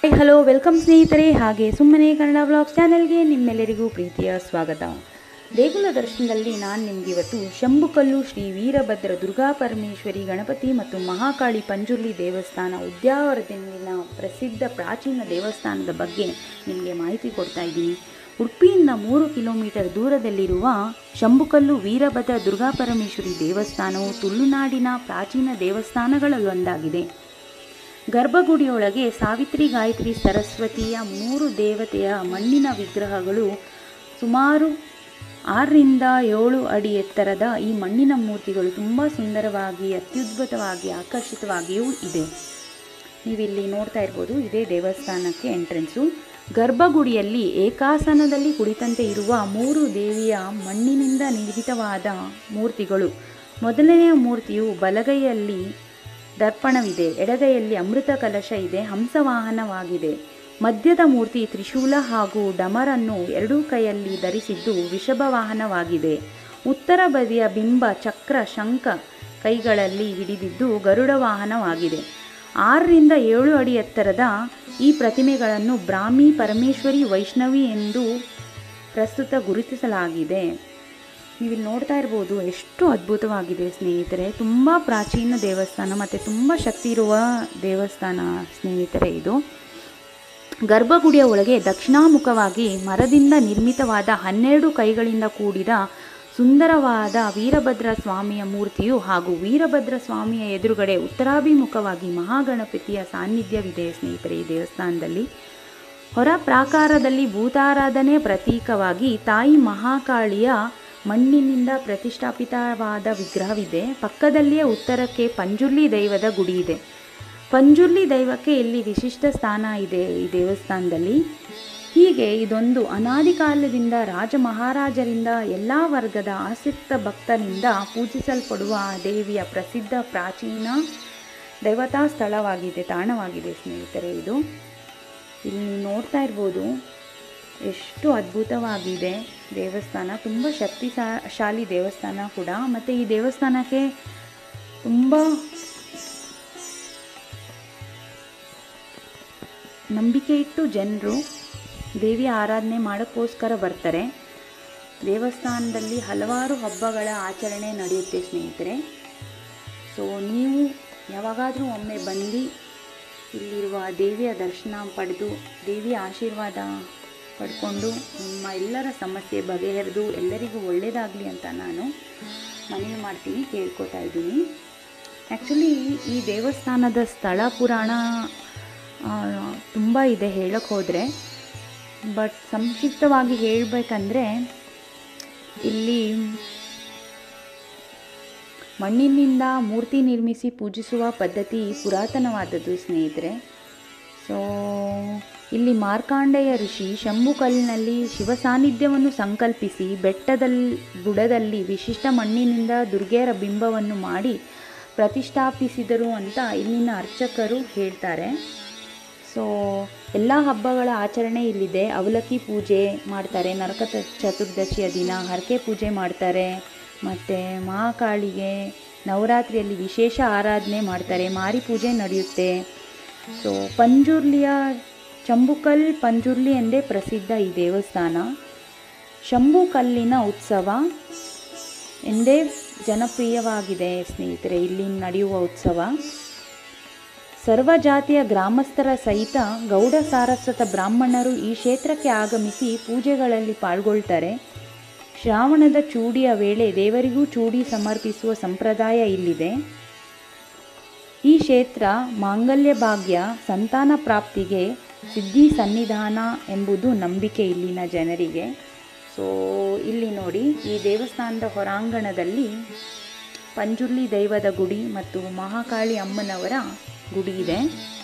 Hi hello welcome ಸ್ನೇಹಿತರೆ ಹಾಗೆ ಸುಮ್ಮನೆ ಕನ್ನಡ ಬ್ಲಾಗ್ಸ್ ಚಾನೆಲ್ಗೆ ನಿಮ್ಮೆಲ್ಲರಿಗೂ ಪ್ರೀತಿಯ ಸ್ವಾಗತ ದೇಗುಲ ದರ್ಶನದಲ್ಲಿ ನಾನು ನಿಮ್ಗೆ ಇವತ್ತು ಶಂಭುಕಲ್ಲು ಶ್ರೀ ವೀರಭದ್ರ ದುರ್ಗಾ ಪರಮೇಶ್ವರಿ ಗಣಪತಿ ಮತ್ತು ಮಹಾಕಾಳಿ ಪಂಜುರ್ಲಿ ದೇವಸ್ಥಾನ ಉದ್ಯಾವರದಲ್ಲಿನ ಪ್ರಸಿದ್ಧ ಪ್ರಾಚೀನ ದೇವಸ್ಥಾನದ ಬಗ್ಗೆ ನಿಮಗೆ ಮಾಹಿತಿ ಕೊಡ್ತಾ ಇದ್ದೀನಿ ಉಡುಪಿಯಿಂದ ಮೂರು ಕಿಲೋಮೀಟರ್ ದೂರದಲ್ಲಿರುವ ಶಂಭುಕಲ್ಲು ವೀರಭದ್ರ ದುರ್ಗಾ ಪರಮೇಶ್ವರಿ ದೇವಸ್ಥಾನವು ತುಳುನಾಡಿನ ಪ್ರಾಚೀನ ದೇವಸ್ಥಾನಗಳಲ್ಲೊಂದಾಗಿದೆ ಗರ್ಭಗುಡಿಯೊಳಗೆ ಸಾವಿತ್ರಿ ಗಾಯತ್ರಿ ಸರಸ್ವತಿಯ ಮೂರು ದೇವತೆಯ ಮಣ್ಣಿನ ವಿಗ್ರಹಗಳು ಸುಮಾರು ಆರರಿಂದ ಏಳು ಅಡಿ ಎತ್ತರದ ಈ ಮಣ್ಣಿನ ಮೂರ್ತಿಗಳು ತುಂಬ ಸುಂದರವಾಗಿ ಅತ್ಯದ್ಭುತವಾಗಿ ಆಕರ್ಷಿತವಾಗಿಯೂ ಇದೆ ನೀವಿಲ್ಲಿ ನೋಡ್ತಾ ಇರ್ಬೋದು ಇದೇ ದೇವಸ್ಥಾನಕ್ಕೆ ಎಂಟ್ರೆನ್ಸು ಗರ್ಭಗುಡಿಯಲ್ಲಿ ಏಕಾಸನದಲ್ಲಿ ಕುಳಿತಂತೆ ಇರುವ ಮೂರು ದೇವಿಯ ಮಣ್ಣಿನಿಂದ ನಿರ್ಮಿತವಾದ ಮೂರ್ತಿಗಳು ಮೊದಲನೆಯ ಮೂರ್ತಿಯು ಬಲಗೈಯಲ್ಲಿ ದರ್ಪಣವಿದೆ ಎಡಗೈಯಲ್ಲಿ ಅಮೃತ ಕಲಶ ಇದೆ ಹಂಸವಾಹನವಾಗಿದೆ ಮಧ್ಯದ ಮೂರ್ತಿ ತ್ರಿಶೂಲ ಹಾಗೂ ಡಮರನ್ನು ಎರಡೂ ಕೈಯಲ್ಲಿ ಧರಿಸಿದ್ದು ವೃಷಭ ವಾಹನವಾಗಿದೆ ಉತ್ತರ ಬದಿಯ ಬಿಂಬ ಚಕ್ರ ಶಂಖ ಕೈಗಳಲ್ಲಿ ಹಿಡಿದಿದ್ದು ಗರುಡ ವಾಹನವಾಗಿದೆ ಆರರಿಂದ ಏಳು ಅಡಿ ಎತ್ತರದ ಈ ಪ್ರತಿಮೆಗಳನ್ನು ಬ್ರಾಹ್ಮಿ ಪರಮೇಶ್ವರಿ ವೈಷ್ಣವಿ ಎಂದು ಪ್ರಸ್ತುತ ಗುರುತಿಸಲಾಗಿದೆ ನೀವಿಲ್ಲಿ ನೋಡ್ತಾ ಇರ್ಬೋದು ಎಷ್ಟು ಅದ್ಭುತವಾಗಿದೆ ಸ್ನೇಹಿತರೆ ತುಂಬ ಪ್ರಾಚೀನ ದೇವಸ್ಥಾನ ಮತ್ತು ತುಂಬ ಶಕ್ತಿ ಇರುವ ದೇವಸ್ಥಾನ ಸ್ನೇಹಿತರೆ ಇದು ಗರ್ಭಗುಡಿಯ ಒಳಗೆ ದಕ್ಷಿಣಾಮುಖವಾಗಿ ಮರದಿಂದ ನಿರ್ಮಿತವಾದ ಹನ್ನೆರಡು ಕೈಗಳಿಂದ ಕೂಡಿದ ಸುಂದರವಾದ ವೀರಭದ್ರ ಸ್ವಾಮಿಯ ಮೂರ್ತಿಯು ಹಾಗೂ ವೀರಭದ್ರ ಸ್ವಾಮಿಯ ಎದುರುಗಡೆ ಉತ್ತರಾಭಿಮುಖವಾಗಿ ಮಹಾಗಣಪತಿಯ ಸಾನ್ನಿಧ್ಯವಿದೆ ಸ್ನೇಹಿತರೆ ಈ ದೇವಸ್ಥಾನದಲ್ಲಿ ಹೊರ ಪ್ರಾಕಾರದಲ್ಲಿ ಭೂತಾರಾಧನೆ ಪ್ರತೀಕವಾಗಿ ತಾಯಿ ಮಹಾಕಾಳಿಯ ಮಣ್ಣಿನಿಂದ ಪ್ರತಿಷ್ಠಾಪಿತವಾದ ವಿಗ್ರಹವಿದೆ ಪಕ್ಕದಲ್ಲಿಯೇ ಉತ್ತರಕ್ಕೆ ಪಂಜುರ್ಲಿ ದೈವದ ಗುಡಿ ಇದೆ ಪಂಜುರ್ಲಿ ದೈವಕ್ಕೆ ಇಲ್ಲಿ ವಿಶಿಷ್ಟ ಸ್ಥಾನ ಇದೆ ಈ ದೇವಸ್ಥಾನದಲ್ಲಿ ಹೀಗೆ ಇದೊಂದು ಅನಾದಿ ಕಾಲದಿಂದ ರಾಜ ಮಹಾರಾಜರಿಂದ ಎಲ್ಲ ವರ್ಗದ ಆಸಕ್ತ ಭಕ್ತರಿಂದ ಪೂಜಿಸಲ್ಪಡುವ ದೇವಿಯ ಪ್ರಸಿದ್ಧ ಪ್ರಾಚೀನ ದೇವತಾ ಸ್ಥಳವಾಗಿದೆ ತಾಣವಾಗಿದೆ ಸ್ನೇಹಿತರೆ ಇದು ಇಲ್ಲಿ ನೀವು ನೋಡ್ತಾ ಇರ್ಬೋದು ಎಷ್ಟು ಅದ್ಭುತವಾಗಿದೆ ದೇವಸ್ಥಾನ ತುಂಬ ಶಕ್ತಿ ಶಾಲಿ ದೇವಸ್ಥಾನ ಕೂಡ ಮತ್ತು ಈ ದೇವಸ್ಥಾನಕ್ಕೆ ತುಂಬ ನಂಬಿಕೆ ಇಟ್ಟು ಜನರು ದೇವಿಯ ಆರಾಧನೆ ಮಾಡೋಕ್ಕೋಸ್ಕರ ಬರ್ತಾರೆ ದೇವಸ್ಥಾನದಲ್ಲಿ ಹಲವಾರು ಹಬ್ಬಗಳ ಆಚರಣೆ ನಡೆಯುತ್ತೆ ಸ್ನೇಹಿತರೆ ಸೊ ನೀವು ಯಾವಾಗಾದರೂ ಒಮ್ಮೆ ಬಂದು ಇಲ್ಲಿರುವ ದೇವಿಯ ದರ್ಶನ ಪಡೆದು ದೇವಿಯ ಆಶೀರ್ವಾದ ಪಡ್ಕೊಂಡು ನಿಮ್ಮ ಎಲ್ಲರ ಸಮಸ್ಯೆ ಬಗೆಹರಿದು ಎಲ್ಲರಿಗೂ ಒಳ್ಳೆಯದಾಗಲಿ ಅಂತ ನಾನು ಮನವಿ ಮಾಡ್ತೀನಿ ಕೇಳ್ಕೊತಾ ಇದ್ದೀನಿ ಆ್ಯಕ್ಚುಲಿ ಈ ದೇವಸ್ಥಾನದ ಸ್ಥಳ ಪುರಾಣ ತುಂಬ ಇದೆ ಹೇಳಕ್ಕೆ ಹೋದರೆ ಬಟ್ ಸಂಕ್ಷಿಪ್ತವಾಗಿ ಹೇಳಬೇಕಂದ್ರೆ ಇಲ್ಲಿ ಮಣ್ಣಿನಿಂದ ಮೂರ್ತಿ ನಿರ್ಮಿಸಿ ಪೂಜಿಸುವ ಪದ್ಧತಿ ಪುರಾತನವಾದದ್ದು ಸ್ನೇಹಿತರೆ ಸೊ ಇಲ್ಲಿ ಮಾರ್ಕಾಂಡೆಯ ಋಷಿ ಶಂಭುಕಲ್ಲಿನಲ್ಲಿ ಶಿವ ಸಾನ್ನಿಧ್ಯವನ್ನು ಸಂಕಲ್ಪಿಸಿ ಬೆಟ್ಟದಲ್ಲಿ ಬುಡದಲ್ಲಿ ವಿಶಿಷ್ಟ ಮಣ್ಣಿನಿಂದ ದುರ್ಗೆಯರ ಬಿಂಬವನ್ನು ಮಾಡಿ ಪ್ರತಿಷ್ಠಾಪಿಸಿದರು ಅಂತ ಇಲ್ಲಿನ ಅರ್ಚಕರು ಹೇಳ್ತಾರೆ ಸೊ ಎಲ್ಲ ಹಬ್ಬಗಳ ಆಚರಣೆ ಇಲ್ಲಿದೆ ಅವಲಕ್ಕಿ ಪೂಜೆ ಮಾಡ್ತಾರೆ ನರಕ ಚತುರ್ದಶಿಯ ದಿನ ಹರಕೆ ಪೂಜೆ ಮಾಡ್ತಾರೆ ಮತ್ತು ಮಹಾಕಾಳಿಗೆ ನವರಾತ್ರಿಯಲ್ಲಿ ವಿಶೇಷ ಆರಾಧನೆ ಮಾಡ್ತಾರೆ ಮಾರಿ ಪೂಜೆ ನಡೆಯುತ್ತೆ ಸೊ ಪಂಜುರ್ಲಿಯ ಚಂಬುಕಲ್ ಪಂಜುರ್ಲಿ ಎಂದೇ ಪ್ರಸಿದ್ಧ ಈ ದೇವಸ್ಥಾನ ಶಂಭುಕಲ್ಲಿನ ಉತ್ಸವ ಎಂದೇ ಜನಪ್ರಿಯವಾಗಿದೆ ಸ್ನೇಹಿತರೆ ಇಲ್ಲಿ ನಡೆಯುವ ಉತ್ಸವ ಸರ್ವ ಜಾತಿಯ ಗ್ರಾಮಸ್ಥರ ಸಹಿತ ಗೌಡ ಸಾರಸ್ವತ ಬ್ರಾಹ್ಮಣರು ಈ ಕ್ಷೇತ್ರಕ್ಕೆ ಆಗಮಿಸಿ ಪೂಜೆಗಳಲ್ಲಿ ಪಾಲ್ಗೊಳ್ತಾರೆ ಶ್ರಾವಣದ ಚೂಡಿಯ ವೇಳೆ ದೇವರಿಗೂ ಚೂಡಿ ಸಮರ್ಪಿಸುವ ಸಂಪ್ರದಾಯ ಇಲ್ಲಿದೆ ಈ ಕ್ಷೇತ್ರ ಮಾಂಗಲ್ಯ ಭಾಗ್ಯ ಸಂತಾನ ಪ್ರಾಪ್ತಿಗೆ ಸಿದ್ಧಿ ಸನ್ನಿಧಾನ ಎಂಬುದು ನಂಬಿಕೆ ಇಲ್ಲಿನ ಜನರಿಗೆ ಸೊ ಇಲ್ಲಿ ನೋಡಿ ಈ ದೇವಸ್ಥಾನದ ಹೊರಾಂಗಣದಲ್ಲಿ ಪಂಜುರ್ಲಿ ದೈವದ ಗುಡಿ ಮತ್ತು ಮಹಾಕಾಳಿ ಅಮ್ಮನವರ ಗುಡಿ ಇದೆ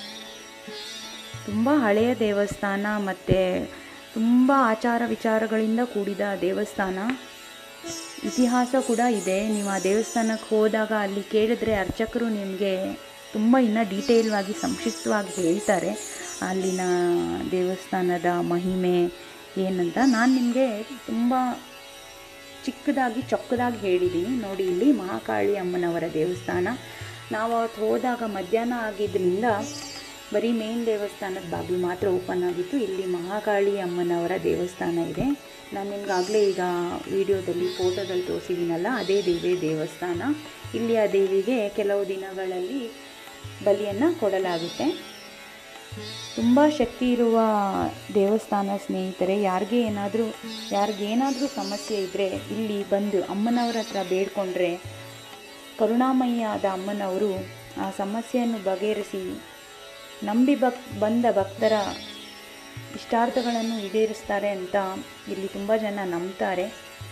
ತುಂಬ ಹಳೆಯ ದೇವಸ್ಥಾನ ಮತ್ತು ತುಂಬ ಆಚಾರ ವಿಚಾರಗಳಿಂದ ಕೂಡಿದ ದೇವಸ್ಥಾನ ಇತಿಹಾಸ ಕೂಡ ಇದೆ ನೀವು ಆ ದೇವಸ್ಥಾನಕ್ಕೆ ಹೋದಾಗ ಅಲ್ಲಿ ಕೇಳಿದ್ರೆ ಅರ್ಚಕರು ನಿಮಗೆ ತುಂಬ ಇನ್ನೂ ಡೀಟೇಲ್ವಾಗಿ ಸಂಕ್ಷಿಪ್ತವಾಗಿ ಹೇಳ್ತಾರೆ ಅಲ್ಲಿನ ದೇವಸ್ಥಾನದ ಮಹಿಮೆ ಏನಂತ ನಾನು ನಿಮಗೆ ತುಂಬ ಚಿಕ್ಕದಾಗಿ ಚೊಕ್ಕದಾಗಿ ಹೇಳಿದ್ದೀನಿ ನೋಡಿ ಇಲ್ಲಿ ಮಹಾಕಾಳಿ ಅಮ್ಮನವರ ದೇವಸ್ಥಾನ ನಾವು ಅವತ್ತು ಹೋದಾಗ ಮಧ್ಯಾಹ್ನ ಆಗಿದ್ದರಿಂದ ಬರೀ ಮೇನ್ ದೇವಸ್ಥಾನದ ಬಾಗಿಲು ಮಾತ್ರ ಓಪನ್ ಆಗಿತ್ತು ಇಲ್ಲಿ ಮಹಾಕಾಳಿ ಅಮ್ಮನವರ ದೇವಸ್ಥಾನ ಇದೆ ನಾನು ನಿಮ್ಗಾಗಲೇ ಈಗ ವಿಡಿಯೋದಲ್ಲಿ ಫೋಟೋದಲ್ಲಿ ತೋರಿಸಿದ್ದೀನಲ್ಲ ಅದೇ ದೇವಿ ದೇವಸ್ಥಾನ ಇಲ್ಲಿ ಆ ದೇವಿಗೆ ಕೆಲವು ದಿನಗಳಲ್ಲಿ ಬಲಿಯನ್ನು ಕೊಡಲಾಗುತ್ತೆ ತುಂಬ ಶಕ್ತಿ ಇರುವ ದೇವಸ್ಥಾನ ಸ್ನೇಹಿತರೆ ಯಾರಿಗೆ ಏನಾದರೂ ಯಾರಿಗೇನಾದರೂ ಸಮಸ್ಯೆ ಇದ್ದರೆ ಇಲ್ಲಿ ಬಂದು ಅಮ್ಮನವರ ಹತ್ರ ಬೇಡ್ಕೊಂಡ್ರೆ ಕರುಣಾಮಯಿಯಾದ ಅಮ್ಮನವರು ಆ ಸಮಸ್ಯೆಯನ್ನು ಬಗೆಹರಿಸಿ ನಂಬಿ ಭಕ್ ಬಂದ ಭಕ್ತರ ಇಷ್ಟಾರ್ಥಗಳನ್ನು ಈಡೇರಿಸ್ತಾರೆ ಅಂತ ಇಲ್ಲಿ ತುಂಬ ಜನ ನಂಬ್ತಾರೆ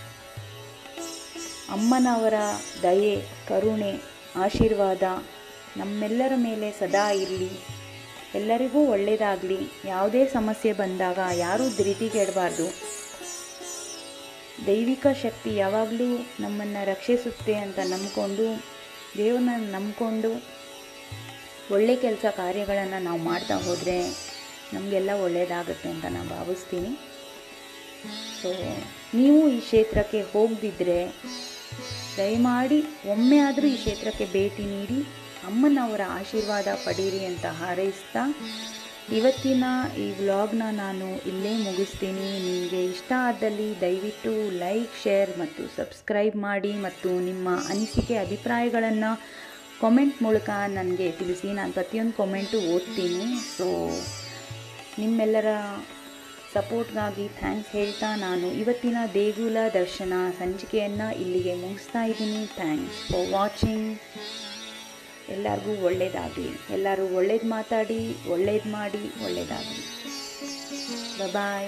ಅಮ್ಮನವರ ದಯೆ ಕರುಣೆ ಆಶೀರ್ವಾದ ನಮ್ಮೆಲ್ಲರ ಮೇಲೆ ಸದಾ ಇರಲಿ ಎಲ್ಲರಿಗೂ ಒಳ್ಳೆಯದಾಗಲಿ ಯಾವುದೇ ಸಮಸ್ಯೆ ಬಂದಾಗ ಯಾರೂ ಧೃತಿಗೆಡಬಾರ್ದು ದೈವಿಕ ಶಕ್ತಿ ಯಾವಾಗಲೂ ನಮ್ಮನ್ನು ರಕ್ಷಿಸುತ್ತೆ ಅಂತ ನಂಬ್ಕೊಂಡು ದೇವರನ್ನ ನಂಬ್ಕೊಂಡು ಒಳ್ಳೆ ಕೆಲಸ ಕಾರ್ಯಗಳನ್ನು ನಾವು ಮಾಡ್ತಾ ಹೋದರೆ ನಮಗೆಲ್ಲ ಒಳ್ಳೆಯದಾಗುತ್ತೆ ಅಂತ ನಾನು ಭಾವಿಸ್ತೀನಿ ಸೊ ನೀವು ಈ ಕ್ಷೇತ್ರಕ್ಕೆ ಹೋಗದಿದ್ದರೆ ದಯಮಾಡಿ ಒಮ್ಮೆ ಆದರೂ ಈ ಕ್ಷೇತ್ರಕ್ಕೆ ಭೇಟಿ ನೀಡಿ ಅಮ್ಮನವರ ಆಶೀರ್ವಾದ ಪಡೀರಿ ಅಂತ ಹಾರೈಸ್ತಾ ಇವತ್ತಿನ ಈ ವ್ಲಾಗ್ನ ನಾನು ಇಲ್ಲೇ ಮುಗಿಸ್ತೀನಿ ನಿಮಗೆ ಇಷ್ಟ ಆದಲ್ಲಿ ದಯವಿಟ್ಟು ಲೈಕ್ ಶೇರ್ ಮತ್ತು ಸಬ್ಸ್ಕ್ರೈಬ್ ಮಾಡಿ ಮತ್ತು ನಿಮ್ಮ ಅನಿಸಿಕೆ ಅಭಿಪ್ರಾಯಗಳನ್ನು ಕಾಮೆಂಟ್ ಮೂಲಕ ನನಗೆ ತಿಳಿಸಿ ನಾನು ಪ್ರತಿಯೊಂದು ಕಾಮೆಂಟು ಓದ್ತೀನಿ ಸೊ ನಿಮ್ಮೆಲ್ಲರ ಸಪೋರ್ಟ್ಗಾಗಿ ಥ್ಯಾಂಕ್ಸ್ ಹೇಳ್ತಾ ನಾನು ಇವತ್ತಿನ ದೇಗುಲ ದರ್ಶನ ಸಂಚಿಕೆಯನ್ನು ಇಲ್ಲಿಗೆ ಮುಗಿಸ್ತಾ ಇದ್ದೀನಿ ಥ್ಯಾಂಕ್ಸ್ ಫಾರ್ ವಾಚಿಂಗ್ ಎಲ್ಲರಿಗೂ ಒಳ್ಳೆಯದಾಗಲಿ ಎಲ್ಲರೂ ಒಳ್ಳೇದು ಮಾತಾಡಿ ಒಳ್ಳೇದು ಮಾಡಿ ಒಳ್ಳೆಯದಾಗಲಿ ಬಾಯ್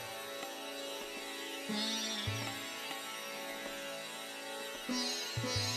Thank you.